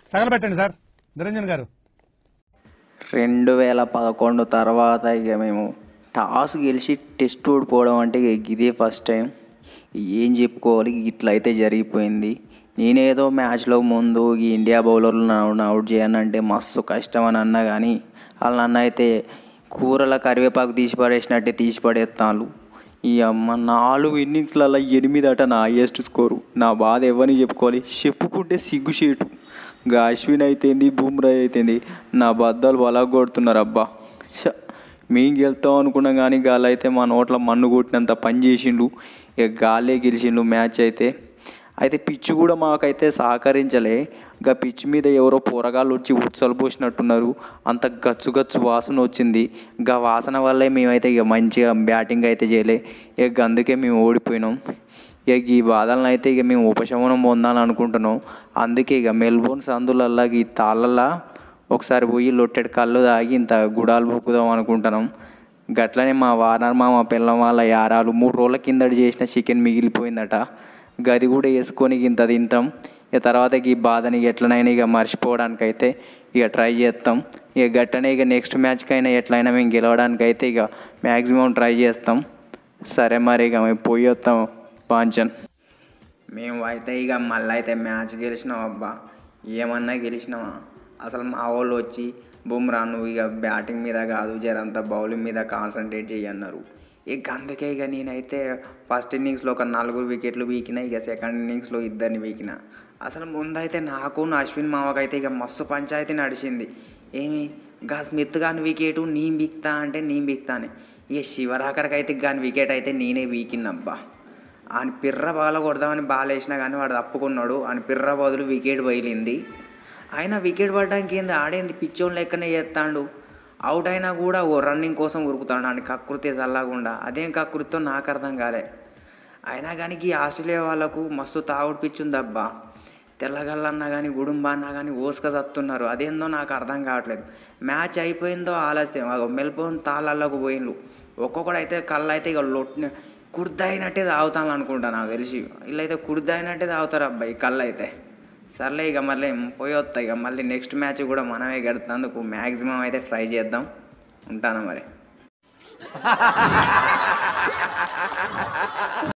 తగలబెట్టండి sir Niranjan గారు రెండు వేల పదకొండు తర్వాత ఇక మేము టాస్ గెలిచి టెస్ట్ ఓడిపోవడం అంటే ఇక ఇదే ఫస్ట్ టైం ఏం చెప్పుకోవాలి ఇట్లా అయితే జరిగిపోయింది నేనేదో మ్యాచ్లో ముందు ఈ ఇండియా బౌలర్లు నన్ను అవుట్ చేయనంటే మస్తు కష్టం అని అన్నా కానీ వాళ్ళ అన్న అయితే కూరల కరివేపాకు తీసి పడేసినట్టే తీసి పడేస్తాను ఈ అమ్మ నాలుగు ఇన్నింగ్స్లలో ఎనిమిది అట నా హైయెస్ట్ స్కోరు నా బాధ ఎవరిని చెప్పుకోవాలి చెప్పుకుంటే సిగ్గుచేటు ఇంకా అశ్విన్ అయితేంది బూమ్రా అయితేంది నా బద్దలు బలా కొడుతున్నారు అబ్బా ష మేము గెలుతాం అనుకున్నాం కానీ గాలి అయితే మా నోట్ల మన్ను కొట్టినంత పని చేసిండు ఇక గాలే గెలిచిండు మ్యాచ్ అయితే అయితే పిచ్ కూడా మాకైతే సహకరించలే ఇంకా పిచ్ మీద ఎవరో పోరగాళ్ళు వచ్చి ఉత్సలు పోసినట్టున్నారు అంత గచ్చు గచ్చు వాసన వచ్చింది ఇంకా వాసన వల్లే మేమైతే ఇక మంచిగా బ్యాటింగ్ అయితే చేయలే ఇక అందుకే మేము ఓడిపోయినాం ఇక ఈ బాధలను అయితే ఇక మేము ఉపశమనం పొందాలని అనుకుంటున్నాం అందుకే ఇక మెల్బోర్న్ సందులల్లా ఈ తాళ్ళల్లా ఒకసారి పోయి లొట్టెడు కళ్ళు తాగి ఇంత గుడాలు బుక్కుదాం అనుకుంటున్నాం గట్లనే మా వానర్ మా మా పిల్లం వాళ్ళ యారాలు మూడు రోజుల కిందటి చేసిన చికెన్ మిగిలిపోయిందట గది కూడా వేసుకొని ఇంత తింటాం ఇక తర్వాత ఈ బాధని ఎట్లనైనా ఇక మర్చిపోవడానికి అయితే ఇక ట్రై చేస్తాం ఇక గట్టనే ఇక నెక్స్ట్ మ్యాచ్కి అయినా ఎట్లయినా మేము గెలవడానికి అయితే ఇక మ్యాక్సిమం ట్రై చేస్తాం సరే మరి ఇక మేము పోయి వస్తాం పాంచన్ మేము అయితే ఇక మళ్ళీ అయితే మ్యాచ్ గెలిచినాం అబ్బా ఏమన్నా గెలిచినామా అసలు మా వాళ్ళు వచ్చి బుమ్రా నువ్వు ఇక బ్యాటింగ్ మీద కాదు జరంతా బౌలింగ్ మీద కాన్సన్ట్రేట్ చేయన్నారు ఇక అందుకే ఇక నేనైతే ఫస్ట్ ఇన్నింగ్స్లో ఒక నలుగురు వికెట్లు వీకినా ఇక సెకండ్ ఇన్నింగ్స్లో ఇద్దరిని వీకిన అసలు ముందైతే నాకు నా అశ్విన్ మావకైతే ఇక మస్తు పంచాయతీ నడిచింది ఏమి గా స్మిత్ గాని వికెట్ నీ బీక్తా అంటే నీ బీక్తా అని ఇక శివరాకర్కి అయితే గాని వికెట్ అయితే నేనే వీకిన్నబ్బా ఆయన పిర్ర బాల కొడదామని బాల్ వేసినా కానీ వాడు తప్పుకున్నాడు ఆయన పిర్ర బదులు వికెట్ బయలింది ఆయన వికెట్ పడడానికి ఏంది ఆడేంది పిచ్చోన్ లెక్కనే చేస్తాడు అవుట్ అయినా కూడా ఓ రన్నింగ్ కోసం ఉరుకుతాడు అని కకృతి చల్లకుండా అదేం కకృతితో నాకు అర్థం కాలే అయినా కానీ ఈ ఆస్ట్రేలియా వాళ్ళకు మస్తు తాగుడు పిచ్చుంది అబ్బా తెల్లగల్లన్నా కానీ గుడుంబా అన్నా కానీ ఓసుక తత్తున్నారు అదేందో నాకు అర్థం కావట్లేదు మ్యాచ్ అయిపోయిందో ఆలస్యం అగో మెల్బోర్న్ తాళ్ళకు పోయిండ్రు ఒక్కొక్కడు అయితే కళ్ళు అయితే ఇక లొట్టిన కుర్దైనట్టే తాగుతాను అనుకుంటా నాకు తెలిసి వీళ్ళైతే కుర్దైనట్టే తాగుతారు అబ్బాయి కళ్ళు అయితే సర్లే ఇక మళ్ళీ పోయి వస్తాయి ఇక మళ్ళీ నెక్స్ట్ మ్యాచ్ కూడా మనమే గడుతున్నందుకు మ్యాక్సిమం అయితే ట్రై చేద్దాం ఉంటాను మరి